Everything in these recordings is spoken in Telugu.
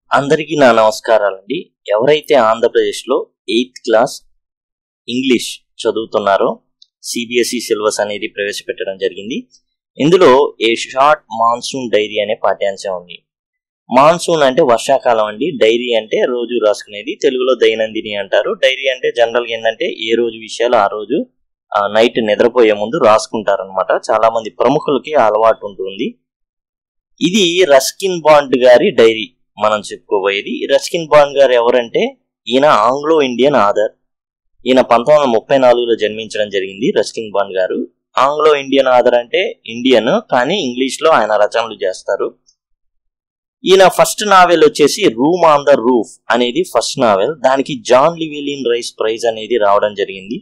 అందరికీ నా నమస్కారాలండి ఎవరైతే ఆంధ్రప్రదేశ్లో ఎయిత్ క్లాస్ ఇంగ్లీష్ చదువుతున్నారో సిబిఎస్ఈ సిలబస్ అనేది ప్రవేశపెట్టడం జరిగింది ఇందులో ఏ షార్ట్ మాన్సూన్ డైరీ అనే పాఠ్యాంశం ఉంది మాన్సూన్ అంటే వర్షాకాలం అండి డైరీ అంటే రోజు రాసుకునేది తెలుగులో దైనందిని అంటారు డైరీ అంటే జనరల్గా ఏంటంటే ఏ రోజు విషయాలు ఆ రోజు నైట్ నిద్రపోయే ముందు రాసుకుంటారనమాట చాలా మంది ప్రముఖులకి ఆ అలవాటు ఉంటుంది ఇది రస్కిన్ బాండ్ గారి డైరీ మనం చెప్పుకోబోయేది రస్కిన్ బాండ్ గారు ఎవరంటే ఈయన ఆంగ్లో ఇండియన్ ఆధార్ ఈయన పంతొమ్మిది వందల ముప్పై నాలుగులో జన్మించడం జరిగింది Ruskin Bond garu Anglo Indian ఆధార్ అంటే ఇండియన్ కానీ ఇంగ్లీష్ లో ఆయన రచనలు చేస్తారు ఈయన ఫస్ట్ నావెల్ వచ్చేసి రూమ్ ఆన్ ద రూఫ్ అనేది ఫస్ట్ నావెల్ దానికి జాన్ లివిలిన్ రైస్ ప్రైజ్ అనేది రావడం జరిగింది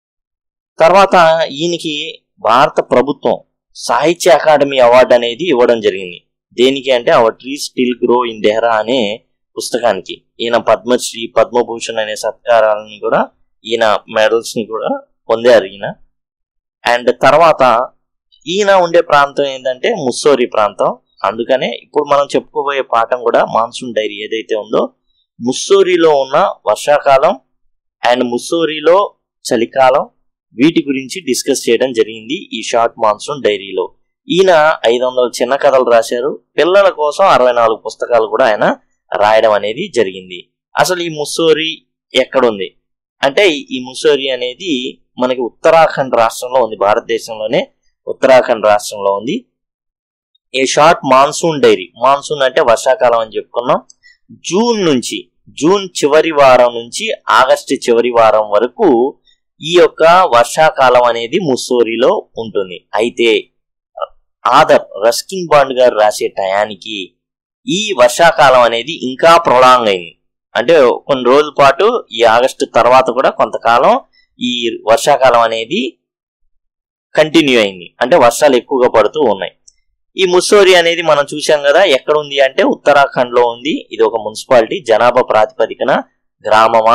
తర్వాత ఈయనకి భారత ప్రభుత్వం సాహిత్య అకాడమీ అవార్డు అనేది ఇవ్వడం జరిగింది దేనికి అంటే our tree still grow in Dehra అనే పుస్తకానికి ఈయన పద్మశ్రీ పద్మభూషణ్ అనే సత్కారాలని కూడా ఈయన మెడల్స్ ని కూడా పొందారు ఈయన అండ్ తర్వాత ఈయన ఉండే ప్రాంతం ఏంటంటే ముస్సోరి ప్రాంతం అందుకనే ఇప్పుడు మనం చెప్పుకోబోయే పాఠం కూడా మాన్సూన్ డైరీ ఏదైతే ఉందో ముస్సోరిలో ఉన్న వర్షాకాలం అండ్ ముస్సోరిలో చలికాలం వీటి గురించి డిస్కస్ చేయడం జరిగింది ఈ షార్ట్ మాన్సూన్ డైరీలో ఈయన ఐదు వందల చిన్న కథలు రాశారు పిల్లల కోసం అరవై నాలుగు పుస్తకాలు కూడా ఆయన రాయడం అనేది జరిగింది అసలు ఈ ముస్సోరి ఎక్కడుంది అంటే ఈ ముస్సోరి అనేది మనకి ఉత్తరాఖండ్ రాష్ట్రంలో ఉంది భారతదేశంలోనే ఉత్తరాఖండ్ రాష్ట్రంలో ఉంది a short monsoon diary monsoon అంటే వర్షాకాలం అని చెప్పుకున్నాం జూన్ నుంచి జూన్ చివరి వారం నుంచి ఆగస్టు చివరి వారం వరకు ఈ యొక్క వర్షాకాలం అనేది ముస్సోరిలో ఉంటుంది అయితే ఆదర్ రస్కిన్ బాండ్ గారు రాసే టయానికి ఈ వర్షాకాలం అనేది ఇంకా ప్రొలాంగ్ అయింది అంటే కొన్ని రోజుల పాటు ఈ ఆగస్టు తర్వాత కూడా కొంతకాలం ఈ వర్షాకాలం అనేది కంటిన్యూ అయింది అంటే వర్షాలు ఎక్కువగా పడుతూ ఉన్నాయి ఈ ముస్సోరి అనేది మనం చూసాం కదా ఎక్కడ ఉంది అంటే ఉత్తరాఖండ్ లో ఉంది ఇది ఒక మున్సిపాలిటీ జనాభా ప్రాతిపదికన గ్రామమా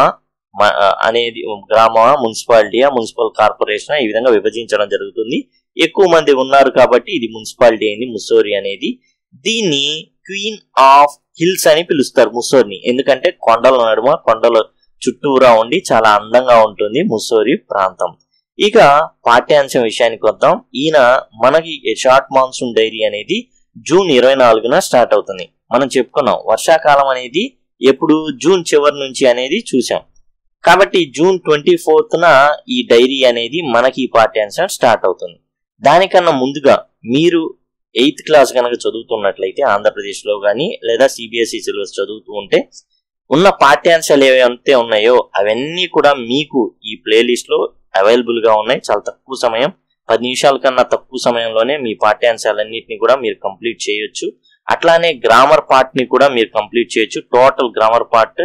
అనేది గ్రామమా మున్సిపాలిటీయా మున్సిపల్ కార్పొరేషన్ ఈ విధంగా విభజించడం జరుగుతుంది ఎక్కువ మంది ఉన్నారు కాబట్టి ఇది మున్సిపాలిటీ అయింది ముస్సోరి అనేది దీన్ని క్వీన్ ఆఫ్ హిల్స్ అని పిలుస్తారు ముస్సోరిని ఎందుకంటే కొండల నడుమ కొండల చుట్టూరా ఉండి చాలా అందంగా ఉంటుంది ముస్సోరి ప్రాంతం ఇక పాఠ్యాంశం విషయానికి వద్దాం ఈయన మనకి షార్ట్ మాన్సూన్ డైరీ అనేది జూన్ ఇరవై నాలుగున స్టార్ట్ అవుతుంది మనం చెప్పుకున్నాం వర్షాకాలం అనేది ఎప్పుడు జూన్ చివరి నుంచి అనేది చూసాం కాబట్టి జూన్ ట్వంటీ ఫోర్త్న ఈ డైరీ అనేది మనకి ఈ పాఠ్యాంశం స్టార్ట్ అవుతుంది దానికన్నా ముందుగా మీరు ఎయిత్ క్లాస్ కనుక చదువుతున్నట్లయితే ఆంధ్రప్రదేశ్లో కానీ లేదా సిబిఎస్ఈ సిలబస్ చదువుతూ ఉంటే ఉన్న పాఠ్యాంశాలు ఏవైతే ఉన్నాయో అవన్నీ కూడా మీకు ఈ ప్లేలిస్ట్లో అవైలబుల్గా ఉన్నాయి చాలా తక్కువ సమయం పది నిమిషాల కన్నా తక్కువ సమయంలోనే మీ పాఠ్యాంశాలన్నింటినీ కూడా మీరు కంప్లీట్ చేయొచ్చు అట్లానే గ్రామర్ పార్ట్ని కూడా మీరు కంప్లీట్ చేయొచ్చు టోటల్ గ్రామర్ పార్ట్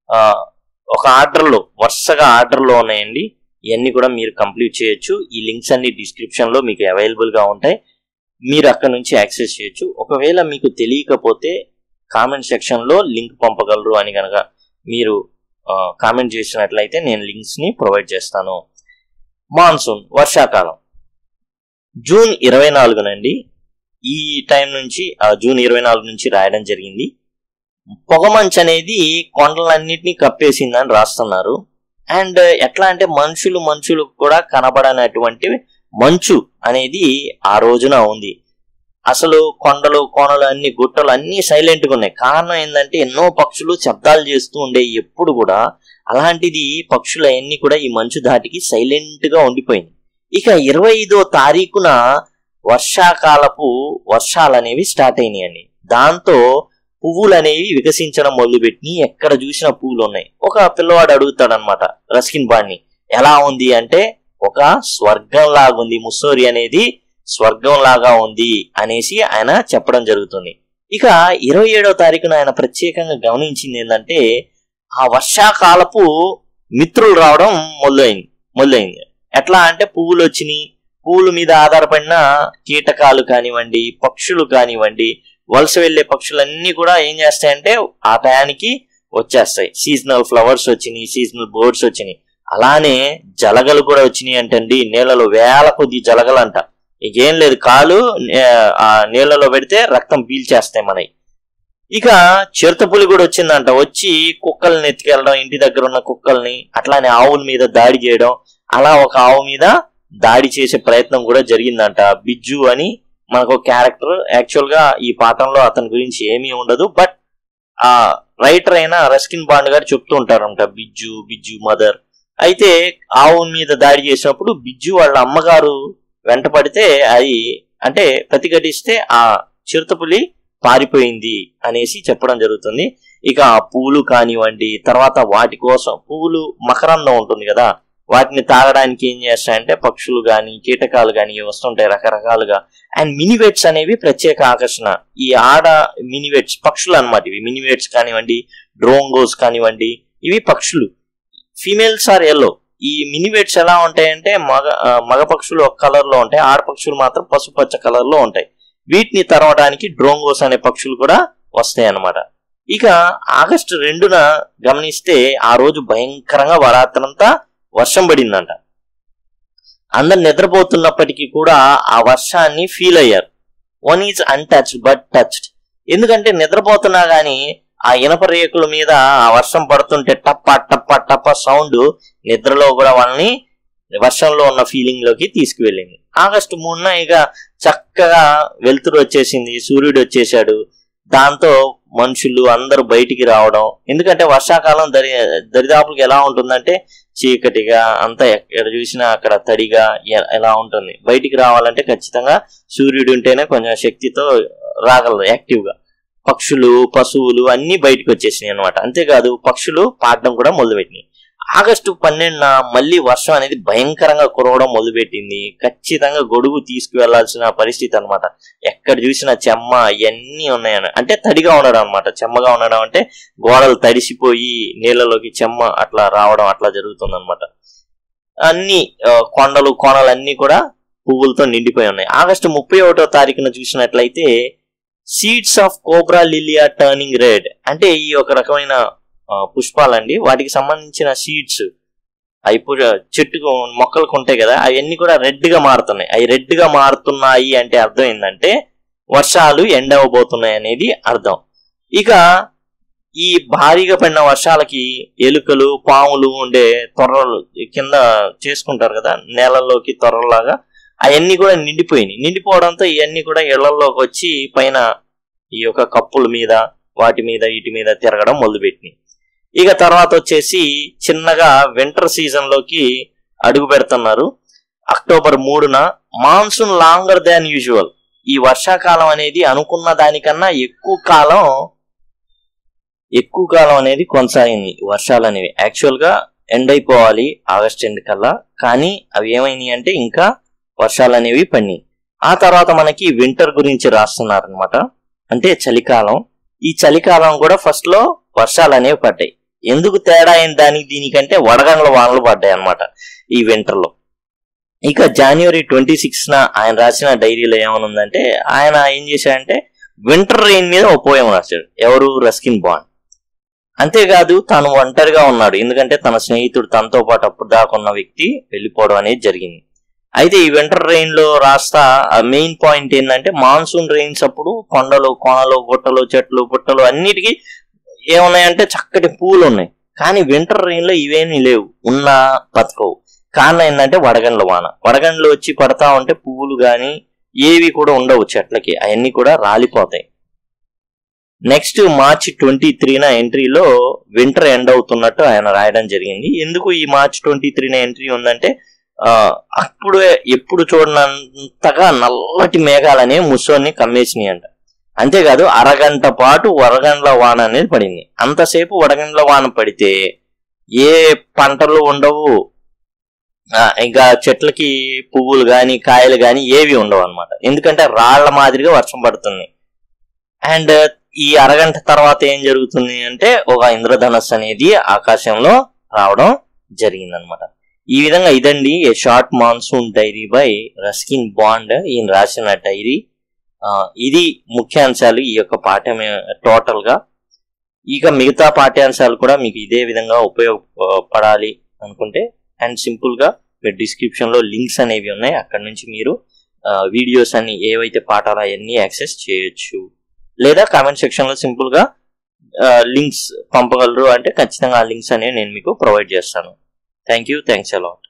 ఒక ఆర్డర్లో వరుసగా ఆర్డర్లో ఉన్నాయండి ఇవన్నీ కూడా మీరు కంప్లీట్ చేయొచ్చు ఈ లింక్స్ అన్ని డిస్క్రిప్షన్లో మీకు అవైలబుల్గా ఉంటాయి మీరు అక్కడ నుంచి యాక్సెస్ చేయొచ్చు ఒకవేళ మీకు తెలియకపోతే కామెంట్ సెక్షన్లో లింక్ పంపగలరు అని కనుక మీరు కామెంట్ చేసినట్లయితే నేను లింక్స్ని ప్రొవైడ్ చేస్తాను మాన్సూన్ వర్షాకాలం జూన్ ఇరవై నాలుగునండి ఈ టైం నుంచి జూన్ ఇరవై నాలుగు నుంచి రాయడం జరిగింది పొగమంచు అనేది కొండలన్నింటినీ కప్పేసిందని రాస్తున్నారు అండ్ ఎట్లా అంటే మనుషులు మనుషులు కూడా కనబడనటువంటి మంచు అనేది ఆ రోజున ఉంది అసలు కొండలు కోనలు అన్ని గుట్టలు అన్ని సైలెంట్గా ఉన్నాయి కారణం ఏంటంటే ఎన్నో పక్షులు శబ్దాలు చేస్తూ ఉండే ఎప్పుడు కూడా అలాంటిది పక్షులు అవన్నీ కూడా ఈ మంచు ధాటికి సైలెంట్ గా ఉండిపోయింది ఇక ఇరవై ఐదో తారీఖున వర్షాకాలపు వర్షాలు అనేవి స్టార్ట్ అయినాయండి దాంతో పువ్వులు అనేవి వికసించడం మొదలుపెట్టి ఎక్కడ చూసిన పువ్వులు ఉన్నాయి ఒక పిల్లవాడు అడుగుతాడు అనమాట రస్కిన్ బాణ్ణి ఎలా ఉంది అంటే ఒక స్వర్గం లాగా ఉంది ముస్సోరి అనేది స్వర్గం లాగా ఉంది అనేసి ఆయన చెప్పడం జరుగుతుంది ఇక ఇరవై ఏడవ తారీఖున ఆయన ప్రత్యేకంగా గమనించింది ఏంటంటే ఆ వర్షాకాలపు మిత్రులు రావడం మొదలైంది మొదలైంది ఎట్లా అంటే పువ్వులు వచ్చినాయి పువ్వుల మీద ఆధారపడిన కీటకాలు కానివ్వండి పక్షులు కానివ్వండి వలస వెళ్లే పక్షులన్నీ కూడా ఏం చేస్తాయంటే ఆ టయానికి వచ్చేస్తాయి సీజనల్ ఫ్లవర్స్ వచ్చినాయి సీజనల్ బర్డ్స్ వచ్చినాయి అలానే జలగలు కూడా వచ్చినాయి అంటండి నీళ్ళలో వేల కొద్ది జలగలు అంట ఇంకేం లేదు కాలు ఆ నీళ్ళలో పెడితే రక్తం పీల్చేస్తాయి మనకి ఇక చిరుతపులి కూడా వచ్చిందంట వచ్చి కుక్కల్ని ఎత్తుకెళ్ళడం ఇంటి దగ్గర ఉన్న కుక్కల్ని అట్లానే ఆవుల మీద దాడి చేయడం అలా ఒక ఆవు మీద దాడి చేసే ప్రయత్నం కూడా జరిగిందంట బిజ్జు అని మనకు క్యారెక్టర్ యాక్చువల్ గా ఈ పాఠంలో అతని గురించి ఏమీ ఉండదు బట్ ఆ రైటర్ అయిన రస్కిన్ బాండ్ గారు చెప్తూ ఉంటారంట బిజ్జు బిజ్జు మదర్ అయితే ఆవు మీద దాడి చేసినప్పుడు బిజ్జు వాళ్ళ అమ్మగారు వెంట పడితే అది అంటే ప్రతిఘటిస్తే ఆ చిరుతపులి పారిపోయింది అనేసి చెప్పడం జరుగుతుంది ఇక ఆ పువ్వులు కానివ్వండి తర్వాత వాటి కోసం పువ్వులు మకరందం ఉంటుంది కదా వాటిని తాగడానికి ఏం చేస్తాయంటే పక్షులు కానీ కీటకాలు కానీ వస్తుంటాయి రకరకాలుగా అండ్ మినివేట్స్ అనేవి ప్రత్యేక ఆకర్షణ ఈ ఆడ మినివేట్స్ పక్షులు అనమాట ఇవి మినివేట్స్ కానివ్వండి డ్రోంగోస్ కానివ్వండి ఇవి పక్షులు ఫీమేల్స్ ఆర్ ఎల్లో ఈ మినివేట్స్ ఎలా ఉంటాయంటే మగ ఆ, మగ పక్షులు ఒక కలర్ లో ఉంటాయి ఆడ పక్షులు మాత్రం పసుపచ్చ కలర్ లో ఉంటాయి వీటిని తరవడానికి డ్రోంగోస్ అనే పక్షులు కూడా వస్తాయి అన్నమాట ఇక ఆగస్టు రెండున గమనిస్తే ఆ రోజు భయంకరంగా వరాత్రంతా వర్షం పడిందంట అందరు నిద్రపోతున్నప్పటికీ కూడా ఆ వర్షాన్ని ఫీల్ అయ్యారు one is untouched but touched ఎందుకంటే నిద్రపోతున్నా గానీ ఆ ఇనప రేకుల మీద ఆ వర్షం పడుతుంటే టప్ప టప్ప టప్ప సౌండ్ నిద్రలో కూడా వాళ్ళని వర్షంలో ఉన్న ఫీలింగ్ లోకి తీసుకువెళ్ళింది ఆగస్టు మూడున ఇక చక్కగా వెలుతురు వచ్చేసింది సూర్యుడు వచ్చేసాడు దాంతో మనుషులు అందరూ బయటికి రావడం ఎందుకంటే వర్షాకాలం దరి దరిదాపులకు ఎలా ఉంటుందంటే చీకటిగా అంతా ఎక్కడ చూసినా అక్కడ తడిగా ఎ- ఎలా ఉంటుంది బయటికి రావాలంటే ఖచ్చితంగా సూర్యుడు ఉంటేనే కొంచెం శక్తితో రాగలరు యాక్టివ్ గా పక్షులు పశువులు అన్ని బయటకు వచ్చేసినాయి అనమాట అంతేకాదు పక్షులు పాడడం కూడా మొదలుపెట్టినాయి ఆగస్టు పన్నెండున మళ్ళీ వర్షం అనేది భయంకరంగా కురవడం మొదలుపెట్టింది ఖచ్చితంగా గొడుగు తీసుకువెళ్లాల్సిన పరిస్థితి అన్నమాట ఎక్కడ చూసినా చెమ్మ ఇవన్నీ ఉన్నాయని అంటే తడిగా ఉండడం అనమాట చెమ్మగా ఉండడం అంటే గోడలు తడిసిపోయి నీళ్ళలోకి చెమ్మ అట్లా రావడం అట్లా జరుగుతుంది అనమాట అన్ని ఆ, కొండలు కోణలు అన్ని కూడా పువ్వులతో నిండిపోయి ఉన్నాయి ఆగస్టు ముప్పై ఒకటో తారీఖున చూసినట్లయితే seeds of cobra lily turning red అంటే ఈ ఒక రకమైన ఆ, పుష్పాలండి వాటికి సంబంధించిన సీడ్స్ అవి పు- చెట్టుకు మొక్కలకు ఉంటాయి కదా అవన్నీ కూడా రెడ్ గా మారుతున్నాయి అవి రెడ్ గా మారుతున్నాయి అంటే అర్థం ఏంటంటే వర్షాలు ఎండ్ అవ్వబోతున్నాయి అనేది అర్థం ఇక ఈ భారీగా పడిన వర్షాలకి ఎలుకలు పాములు ఉండే తొర్రలు కింద చేసుకుంటారు కదా నేలల్లోకి తొర్రలాగా అవన్నీ కూడా నిండిపోయినాయి నిండిపోవడంతో ఇవన్నీ కూడా ఇళ్లలోకి వచ్చి పైన ఈ యొక్క కప్పుల మీద వాటి మీద వీటి మీద తిరగడం మొదలుపెట్టినాయి ఇక తర్వాత వచ్చేసి చిన్నగా వింటర్ సీజన్ లోకి అడుగు పెడుతున్నారు అక్టోబర్ మూడున మాన్సూన్ లాంగర్ దాన్ యూజువల్ ఈ వర్షాకాలం అనేది అనుకున్న దానికన్నా ఎక్కువ కాలం ఎక్కువ కాలం అనేది కొనసాగింది వర్షాలు అనేవి యాక్చువల్ గా ఎండ్ అయిపోవాలి ఆగస్ట్ ఎండ్ కల్లా కానీ అవి ఏమైనాయి అంటే ఇంకా వర్షాలు అనేవి పడినాయి ఆ తర్వాత మనకి వింటర్ గురించి రాస్తున్నారు అనమాట అంటే చలికాలం ఈ చలికాలం కూడా ఫస్ట్ లో వర్షాలు అనేవి పడ్డాయి ఎందుకు తేడా అయిన దానికి దీనికంటే వడగండ్ల వానలు పడ్డాయి అన్నమాట ఈ వింటర్ లో ఇక జనవరి ట్వంటీ సిక్స్ న ఆయన రాసిన డైరీలో ఏమనుందంటే ఆయన ఏం చేశాడంటే వింటర్ రెయిన్ మీద ఒక పోయం రాశాడు ఎవరు రస్కిన్ బాండ్ అంతేకాదు తాను ఒంటరిగా ఉన్నాడు ఎందుకంటే తన స్నేహితుడు తనతో పాటు అప్పుడు దాకా ఉన్న వ్యక్తి వెళ్ళిపోవడం అనేది జరిగింది అయితే ఈ వింటర్ రెయిన్ లో రాస్తా మెయిన్ పాయింట్ ఏంటంటే మాన్సూన్ రెయిన్స్ అప్పుడు కొండలు కోనలు గుట్టలు చెట్లు పుట్టలు అన్నిటికీ ఏమున్నాయంటే చక్కటి పూలు ఉన్నాయి కానీ వింటర్ రెయిన్ లో ఇవేమీ లేవు ఉన్నా బతకవు కారణం ఏంటంటే వడగండ్ల వాన వడగండ్లు వచ్చి పడతా ఉంటే పువ్వులు గాని ఏవి కూడా ఉండవు చెట్లకి అవన్నీ కూడా రాలిపోతాయి నెక్స్ట్ మార్చ్ ట్వంటీ త్రీన ఎంట్రీలో వింటర్ ఎండ్ అవుతున్నట్టు ఆయన రాయడం జరిగింది ఎందుకు ఈ మార్చ్ ట్వంటీ త్రీన ఎంట్రీ ఉందంటే ఆ, అప్పుడు ఎప్పుడు చూడనంతగా నల్లటి మేఘాలనే ముసోని కమ్మేసినాయి అంట అంతేకాదు అరగంట పాటు వడగండ్ల వాన అనేది పడింది అంతసేపు వడగండ్ల వాన పడితే ఏ పంటలు ఉండవు ఆ, ఇంకా చెట్లకి పువ్వులు గాని కాయలు గాని ఏవి ఉండవు అనమాట ఎందుకంటే రాళ్ల మాదిరిగా వర్షం పడుతుంది అండ్ ఈ అరగంట తర్వాత ఏం జరుగుతుంది అంటే ఒక ఇంద్రధనస్సు అనేది ఆకాశంలో రావడం జరిగింది అనమాట ఈ విధంగా ఇదండి a short monsoon diary by Ruskin Bond ఈయన రాసిన డైరీ ఆ, ఇది ముఖ్యాంశాలు ఈ యొక్క పాఠ్యం టోటల్ గా ఇక మిగతా పాఠ్యాంశాలు కూడా మీకు ఇదే విధంగా ఉపయోగపడాలి అనుకుంటే అండ్ సింపుల్ గా మీరు డిస్క్రిప్షన్ లో లింక్స్ అనేవి ఉన్నాయి అక్కడ నుంచి మీరు వీడియోస్ అన్ని ఏవైతే పాఠాలు అవన్నీ యాక్సెస్ చేయొచ్చు లేదా కామెంట్ సెక్షన్లో సింపుల్గా లింక్స్ పంపగలరు అంటే ఖచ్చితంగా ఆ లింక్స్ అనేవి నేను మీకు ప్రొవైడ్ చేస్తాను థ్యాంక్ యూ థ్యాంక్స్ అలాట్